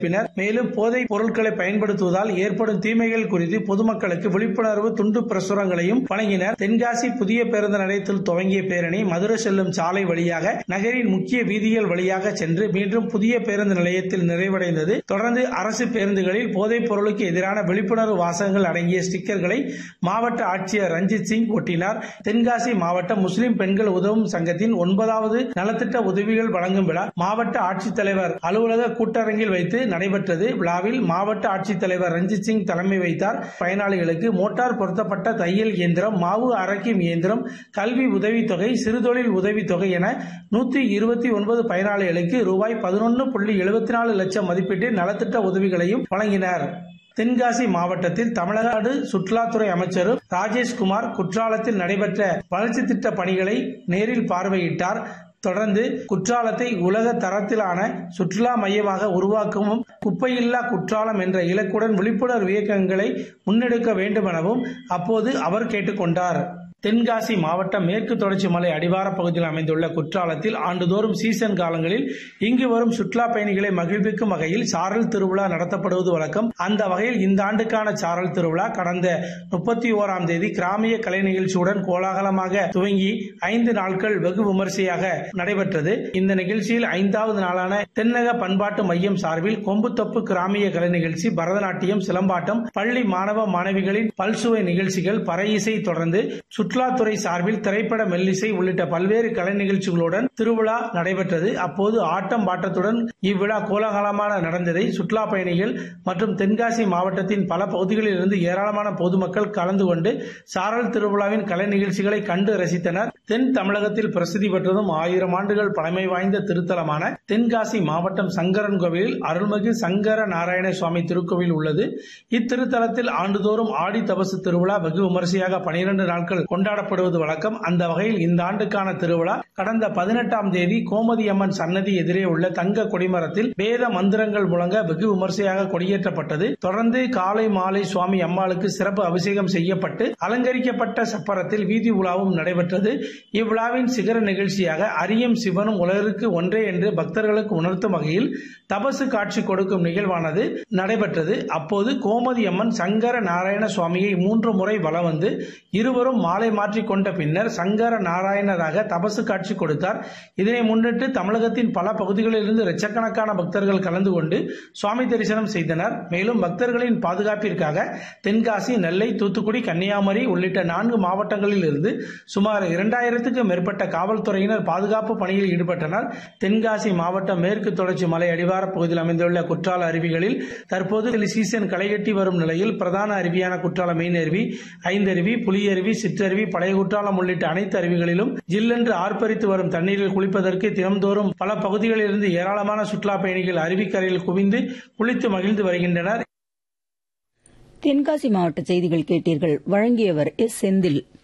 பின்னர் மேலும் போதைப் பொருட்களை பயன்படுத்துவதால் ஏற்படும் தீமைகள் குறித்து பொதுமக்களுக்கு விழிப்புணர்வு துண்டு பிரசுரங்களையும் வழங்கினர் தென்காசி புதிய பேருந்து நிலையத்தில் துவங்கிய பேரணி மதுரை செல்லும் சாலை வழியாக நகரின் முக்கிய வீதிகள் வழியாக சென்று மீண்டும் புதிய பேருந்து நிலையத்தில் நிறைவடைந்தது தொடர்ந்து அரசு பேருந்துகளில் போதைப் பொருளுக்கு எதிரான விழிப்புணர்வு வாசகங்கள் அடங்கிய ஸ்டிக்கர்களை மாவட்ட ஆட்சியர் ரஞ்சித் சிங் ஒட்டினார் தென்காசி மாவட்ட முஸ்லிம் பெண்கள் உதவும் சங்கத்தின் ஒன்பதாவது நலத்திட்ட உதவிகள் வழங்கும் விழா மாவட்ட ஆட்சித்தலைவர் அலுவலக கூட்டரங்கில் வைத்து நடைபெற்றது விழாவில் மாவட்ட ஆட்சித்தலைவர் ரஞ்சித் சிங் தலைமை வைத்தார் பயனாளிகளுக்கு மோட்டார் பொருத்தப்பட்ட தையல் இயந்திரம் மாவு அரைக்கும் இயந்திரம் கல்வி உதவித்தொகை சிறுதொழில் உதவித்தொகை என நூத்தி இருபத்தி ஒன்பது பயனாளிகளுக்கு ரூபாய் பதினொன்று புள்ளி எழுபத்தி நாலு லட்சம் மதிப்பீட்டில் நலத்திட்ட உதவிகளையும் வழங்கினர் தென்காசி மாவட்டத்தில் தமிழ்நாடு சுற்றுலாத்துறை அமைச்சரும் ராஜேஷ்குமார் குற்றாலத்தில் நடைபெற்ற வளர்ச்சி திட்ட பணிகளை நேரில் பார்வையிட்டார் தொடர்ந்து குற்றாலத்தை உலக தரத்திலான சுற்றுலா மையமாக உருவாக்கவும் குப்பையில்லா குற்றாலம் என்ற இலக்குடன் விழிப்புணர்வு இயக்கங்களை முன்னெடுக்க வேண்டும் எனவும் அப்போது அவர் கேட்டுக்கொண்டார் தென்காசி மாவட்டம் மேற்கு தொடர்ச்சி மலை அடிவார பகுதியில் அமைந்துள்ள குற்றாலத்தில் ஆண்டுதோறும் சீசன் காலங்களில் இங்கு வரும் சுற்றுலா பயணிகளை மகிழ்விக்கும் வகையில் சாரல் திருவிழா நடத்தப்படுவது வழக்கம் அந்த வகையில் இந்த ஆண்டுக்கான சாரல் திருவிழா கடந்த முப்பத்தி ஓராம் தேதி கிராமிய கலை நிகழ்ச்சியுடன் கோலாகலமாக துவங்கி ஐந்து நாட்கள் வெகு விமரிசையாக நடைபெற்றது இந்த நிகழ்ச்சியில் ஐந்தாவது நாளான தென்னக பண்பாட்டு மையம் சார்பில் கொம்புத்தொப்பு கிராமிய கலை நிகழ்ச்சி பரதநாட்டியம் சிலம்பாட்டம் பள்ளி மாணவ மாணவிகளின் பல்சுவை நிகழ்ச்சிகள் பறை இசை தொடர்ந்து சுற்றுலாத்துறை சார்பில் திரைப்பட மெல்லிசை உள்ளிட்ட பல்வேறு கலை நிகழ்ச்சிகளுடன் திருவிழா நடைபெற்றது அப்போது ஆட்டம் பாட்டத்துடன் இவ்விழா கோலாகலமான நடந்ததை சுற்றுலா பயணிகள் மற்றும் தென்காசி மாவட்டத்தின் பல பகுதிகளில் இருந்து ஏராளமான பொதுமக்கள் கலந்து கொண்டு சாரல் திருவிழாவின் கலை நிகழ்ச்சிகளை கண்டு ரசித்தனர் தென் தமிழகத்தில் பிரசித்தி பெற்றதும் ஆயிரம் ஆண்டுகள் பழமை வாய்ந்த திருத்தலமான தென்காசி மாவட்டம் சங்கரன் கோவிலில் அருள்மிகு சங்கர நாராயண சுவாமி திருக்கோவில் உள்ளது இத்திருத்தலத்தில் ஆண்டுதோறும் ஆடி தபசு திருவிழா வெகு விமரிசையாக பனிரெண்டு நாட்கள் கொண்டாடப்படுவது வழக்கம் அந்த வகையில் இந்த ஆண்டுக்கான திருவிழா கடந்த பதினெட்டாம் தேதி கோமதி அம்மன் சன்னதி எதிரே உள்ள தங்க கொடிமரத்தில் வேத மந்திரங்கள் முழங்க வெகு விமரிசையாக கொடியேற்றப்பட்டது தொடர்ந்து காலை மாலை சுவாமி அம்மாளுக்கு சிறப்பு அபிஷேகம் செய்யப்பட்டு அலங்கரிக்கப்பட்ட சப்பரத்தில் வீதி உலாவும் நடைபெற்றது இவ்விழாவின் சிகர நிகழ்ச்சியாக அரியும் சிவனும் உலகிற்கு ஒன்றே என்று பக்தர்களுக்கு உணர்த்தும் வகையில் தபசு காட்சி கொடுக்கும் நிகழ்வானது நடைபெற்றது அப்போது கோமதி அம்மன் சங்கர நாராயண சுவாமியை மூன்று முறை வலம் வந்து இருவரும் மாலை மாற்றிக் கொண்ட பின்னர் சங்கர நாராயணராக தபசு காட்சி கொடுத்தார் இதனை முன்னிட்டு தமிழகத்தின் பல பகுதிகளில் இருந்து லட்சக்கணக்கான பக்தர்கள் கலந்து கொண்டு சுவாமி தரிசனம் செய்தனர் மேலும் பக்தர்களின் பாதுகாப்பிற்காக தென்காசி நெல்லை தூத்துக்குடி கன்னியாகுமரி உள்ளிட்ட நான்கு மாவட்டங்களில் இருந்து சுமார் இரண்டாயிரத்துக்கும் மேற்பட்ட காவல்துறையினர் பாதுகாப்பு பணியில் ஈடுபட்டனர் தென்காசி மாவட்டம் மேற்கு தொடர்ச்சி மலை அடிவார பகுதியில் அமைந்துள்ள குற்றால அருவிகளில் தற்போது சீசன் களைகட்டி வரும் நிலையில் பிரதான அருவியான குற்றால மெயின் அருவி ஐந்தருவி புலியருவி சிற்றருவி பழைய குற்றாலம் உள்ளிட்ட அனைத்து அருவிகளிலும் ஜில்லென்று ஆர்ப்பரித்து வரும் தண்ணீரில் குளிப்பதற்கு தினம்தோறும் பல பகுதிகளில் இருந்து ஏராளமான சுற்றுலா பயணிகள் அருவிக்கரையில் குவிந்து குளித்து மகிழ்ந்து வருகின்றனர் தென்காசி மாவட்ட செய்திகள் கேட்டீர்கள் வழங்கியவர் எஸ் செந்தில்